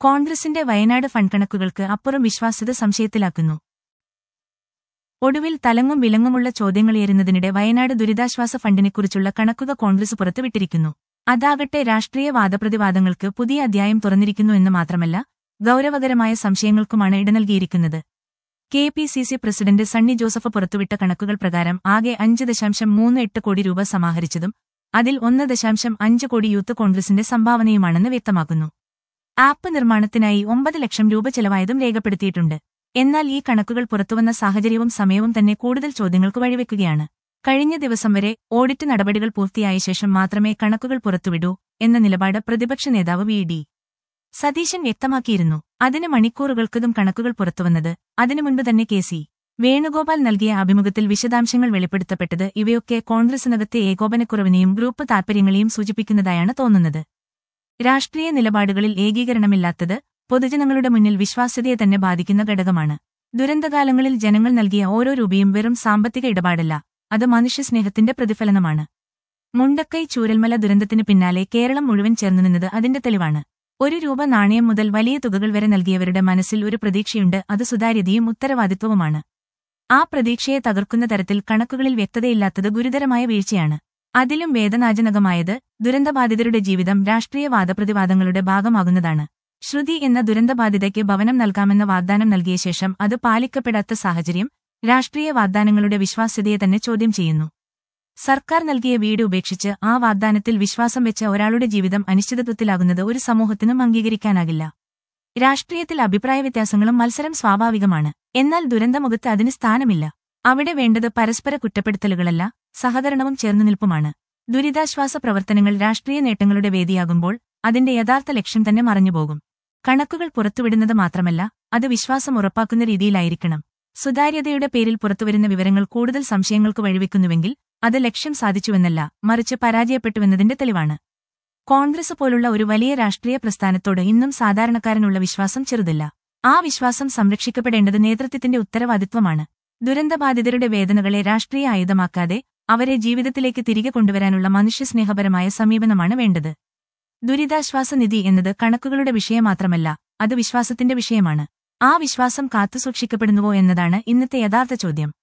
കോൺഗ്രസിന്റെ വയനാട് ഫണ്ട് കണക്കുകൾക്ക് അപ്പുറം വിശ്വാസ്യത സംശയത്തിലാക്കുന്നു ഒടുവിൽ തലങ്ങും വിലങ്ങുമുള്ള ചോദ്യങ്ങളേറുന്നതിനിടെ വയനാട് ദുരിതാശ്വാസ ഫണ്ടിനെക്കുറിച്ചുള്ള കണക്കുകൾ കോൺഗ്രസ് പുറത്തുവിട്ടിരിക്കുന്നു അതാകട്ടെ രാഷ്ട്രീയ വാദപ്രതിവാദങ്ങൾക്ക് പുതിയ അധ്യായം തുറന്നിരിക്കുന്നു എന്ന് മാത്രമല്ല ഗൌരവകരമായ സംശയങ്ങൾക്കുമാണ് ഇട നൽകിയിരിക്കുന്നത് K P C C president Sunny Joseph പുറത്തുവിട്ട കണക്കുകൾ പ്രകാരം ആകെ അഞ്ച് ദശാംശം മൂന്ന് എട്ട് കോടി രൂപ സമാഹരിച്ചതും അതിൽ ഒന്ന് ദശാംശം അഞ്ച് കോടി യൂത്ത് കോൺഗ്രസിന്റെ സംഭാവനയുമാണെന്ന് വ്യക്തമാക്കുന്നു ആപ്പ് നിർമ്മാണത്തിനായി ഒമ്പത് ലക്ഷം രൂപ ചെലവായതും രേഖപ്പെടുത്തിയിട്ടുണ്ട് എന്നാൽ ഈ കണക്കുകൾ പുറത്തുവന്ന സാഹചര്യവും സമയവും തന്നെ കൂടുതൽ ചോദ്യങ്ങൾക്ക് വഴിവെക്കുകയാണ് കഴിഞ്ഞ ദിവസം വരെ ഓഡിറ്റ് നടപടികൾ പൂർത്തിയായ ശേഷം മാത്രമേ കണക്കുകൾ പുറത്തുവിടൂ എന്ന നിലപാട് പ്രതിപക്ഷ നേതാവ് വി ഡി സതീശൻ വ്യക്തമാക്കിയിരുന്നു അതിന് മണിക്കൂറുകൾക്കതും കണക്കുകൾ പുറത്തുവന്നത് അതിനു മുൻപ് തന്നെ കെ സി വേണുഗോപാൽ നൽകിയ അഭിമുഖത്തിൽ വിശദാംശങ്ങൾ വെളിപ്പെടുത്തപ്പെട്ടത് ഇവയൊക്കെ കോൺഗ്രസിനകത്തെ ഏകോപനക്കുറവിനെയും ഗ്രൂപ്പ് താൽപര്യങ്ങളെയും സൂചിപ്പിക്കുന്നതായാണ് തോന്നുന്നത് രാഷ്ട്രീയ നിലപാടുകളിൽ ഏകീകരണമില്ലാത്തത് പൊതുജനങ്ങളുടെ മുന്നിൽ വിശ്വാസ്യതയെ തന്നെ ബാധിക്കുന്ന ഘടകമാണ് ദുരന്തകാലങ്ങളിൽ ജനങ്ങൾ നൽകിയ ഓരോ രൂപയും വെറും സാമ്പത്തിക ഇടപാടല്ല അത് മനുഷ്യസ്നേഹത്തിന്റെ പ്രതിഫലനമാണ് മുണ്ടക്കൈ ചൂരൽമല ദുരന്തത്തിനു പിന്നാലെ കേരളം മുഴുവൻ ചേർന്നു നിന്നത് അതിന്റെ തെളിവാണ് ഒരു രൂപ നാണയം മുതൽ വലിയ തുകകൾ വരെ നൽകിയവരുടെ മനസ്സിൽ ഒരു പ്രതീക്ഷയുണ്ട് അത് സുതാര്യതയും ഉത്തരവാദിത്വവുമാണ് ആ പ്രതീക്ഷയെ തകർക്കുന്ന തരത്തിൽ കണക്കുകളിൽ വ്യക്തതയില്ലാത്തത് ഗുരുതരമായ വീഴ്ചയാണ് അതിലും വേദനാജനകമായത് ദുരന്തബാധിതരുടെ ജീവിതം രാഷ്ട്രീയ വാദപ്രതിവാദങ്ങളുടെ ഭാഗമാകുന്നതാണ് ശ്രുതി എന്ന ദുരന്തബാധിതയ്ക്ക് ഭവനം നൽകാമെന്ന വാഗ്ദാനം നൽകിയ ശേഷം അത് പാലിക്കപ്പെടാത്ത സാഹചര്യം രാഷ്ട്രീയ വാഗ്ദാനങ്ങളുടെ വിശ്വാസ്യതയെ തന്നെ ചോദ്യം ചെയ്യുന്നു സർക്കാർ നൽകിയ വീട് ഉപേക്ഷിച്ച് ആ വാഗ്ദാനത്തിൽ വിശ്വാസം വെച്ച ഒരാളുടെ ജീവിതം അനിശ്ചിതത്വത്തിലാകുന്നത് ഒരു സമൂഹത്തിനും അംഗീകരിക്കാനാകില്ല രാഷ്ട്രീയത്തിൽ അഭിപ്രായ വ്യത്യാസങ്ങളും മത്സരം സ്വാഭാവികമാണ് എന്നാൽ ദുരന്തമുഖത്ത് അതിന് സ്ഥാനമില്ല അവിടെ വേണ്ടത് പരസ്പര കുറ്റപ്പെടുത്തലുകളല്ല സഹകരണവും ചേർന്നുനിൽപ്പുമാണ് ദുരിതാശ്വാസ പ്രവർത്തനങ്ങൾ രാഷ്ട്രീയ നേട്ടങ്ങളുടെ വേദിയാകുമ്പോൾ അതിന്റെ യഥാർത്ഥ ലക്ഷ്യം തന്നെ മറഞ്ഞുപോകും കണക്കുകൾ പുറത്തുവിടുന്നത് മാത്രമല്ല അത് വിശ്വാസം ഉറപ്പാക്കുന്ന രീതിയിലായിരിക്കണം സുതാര്യതയുടെ പേരിൽ പുറത്തുവരുന്ന വിവരങ്ങൾ കൂടുതൽ സംശയങ്ങൾക്ക് വഴിവെക്കുന്നുവെങ്കിൽ അത് ലക്ഷ്യം സാധിച്ചുവെന്നല്ല മറിച്ച് പരാജയപ്പെട്ടുവെന്നതിന്റെ തെളിവാണ് കോൺഗ്രസ് പോലുള്ള ഒരു വലിയ രാഷ്ട്രീയ പ്രസ്ഥാനത്തോട് ഇന്നും സാധാരണക്കാരനുള്ള വിശ്വാസം ചെറുതല്ല ആ വിശ്വാസം സംരക്ഷിക്കപ്പെടേണ്ടത് നേതൃത്വത്തിന്റെ ഉത്തരവാദിത്വമാണ് ദുരന്തബാധിതരുടെ വേദനകളെ രാഷ്ട്രീയ ആയുധമാക്കാതെ അവരെ ജീവിതത്തിലേക്ക് തിരികെ കൊണ്ടുവരാനുള്ള മനുഷ്യസ്നേഹപരമായ സമീപനമാണ് വേണ്ടത് ദുരിതാശ്വാസ നിധി എന്നത് കണക്കുകളുടെ വിഷയം മാത്രമല്ല അത് വിശ്വാസത്തിന്റെ വിഷയമാണ് ആ വിശ്വാസം കാത്തുസൂക്ഷിക്കപ്പെടുന്നുവോ എന്നതാണ് ഇന്നത്തെ യഥാർത്ഥ ചോദ്യം